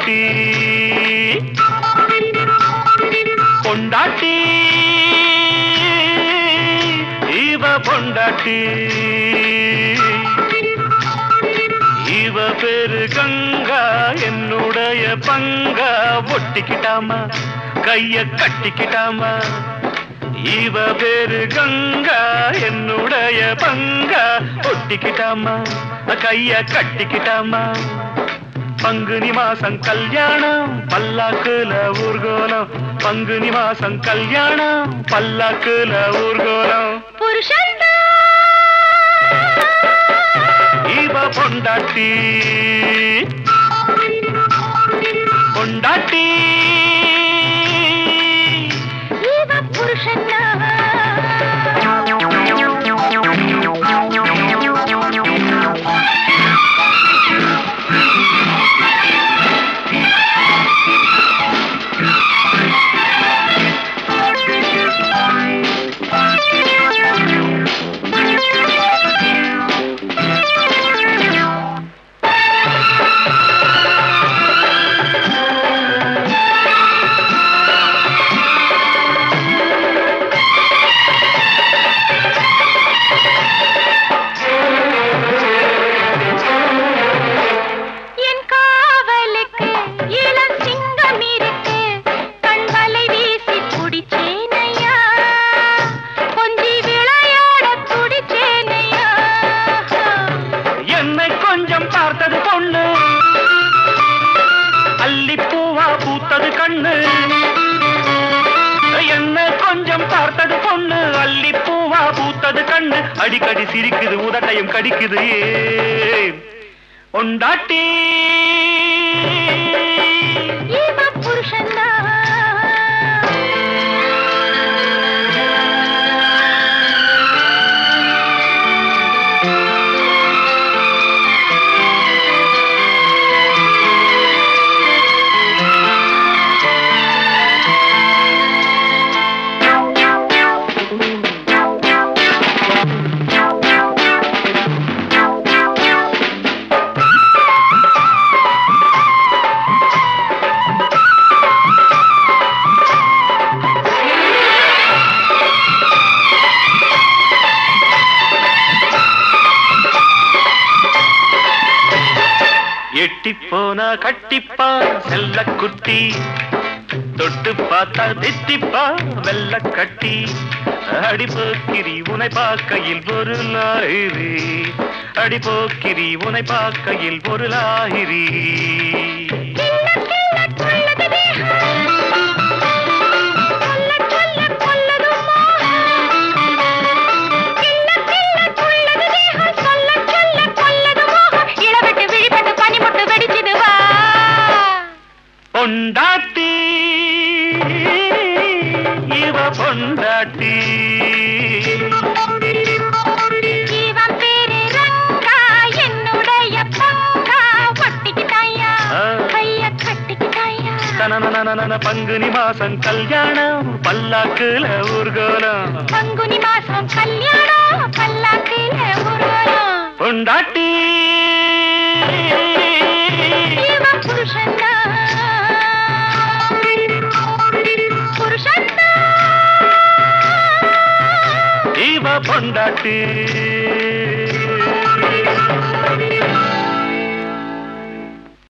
பொண்டாட்டி பொண்டாட்டி இவ பொண்டாட்டி இவ பேரு கங்கா என்னுடைய பங்கா ஒட்டிக்கிட்டாமா கைய கட்டிக்கிட்டாமா இவ பேரு கங்கா என்னுடைய பங்கா ஒட்டிக்கிட்டாமா கைய கட்டிக்கிட்டாமா பங்குனி மாசம் கல்யாணம் பல்லாக்குல ஊர்கோலம் பங்குனி மாசம் கல்யாணம் பல்லாக்குல ஊர்கோலம் புருஷன் இவ பொண்டாட்டி பொண்டாட்டி இவ புருஷன் என் காவலுக்கு இளம் சிங்கம் இருக்கு கண்வலை வீசி குடிச்சேனையா கொஞ்சி விளையாட துடிச்சேனையா என்னை கொஞ்சம் பார்த்தது பொண்ணு அல்லிப்பூவா பூத்தது கண்ணு என்ன கொஞ்சம் பார்த்தது பொண்ணு அல்லிப்பூவா பூத்தது கண்ணு அடிக்கடி சிரிக்குது உதட்டையும் கடிக்குது ஏன் பொண்டாட்டி இவ புருஷன் எட்டி போனா கட்டிப்பா செல்ல குட்டி தொட்டு பார்த்தா தித்திப்பா வெள்ள கட்டி அடிப்போக்கிரி உனை பார்க்கையில் ஒரு லாயிரி அடிப்போக்கிரி உனை பார்க்கையில் ஒரு லாயிரி பொண்டாட்டி இவ பொண்டாட்டி ஆ. தனனனனன பங்குனி மாசம் கல்யாணம் பல்லாக்குல ஊர்கோலம் பங்குனி மாசம் கல்யாணம் பல்லாக்கில ஊர்வலம் பொண்டாட்டி இவன் புருஷன்தா. புருஷன்தா. இவ பொண்டாட்டி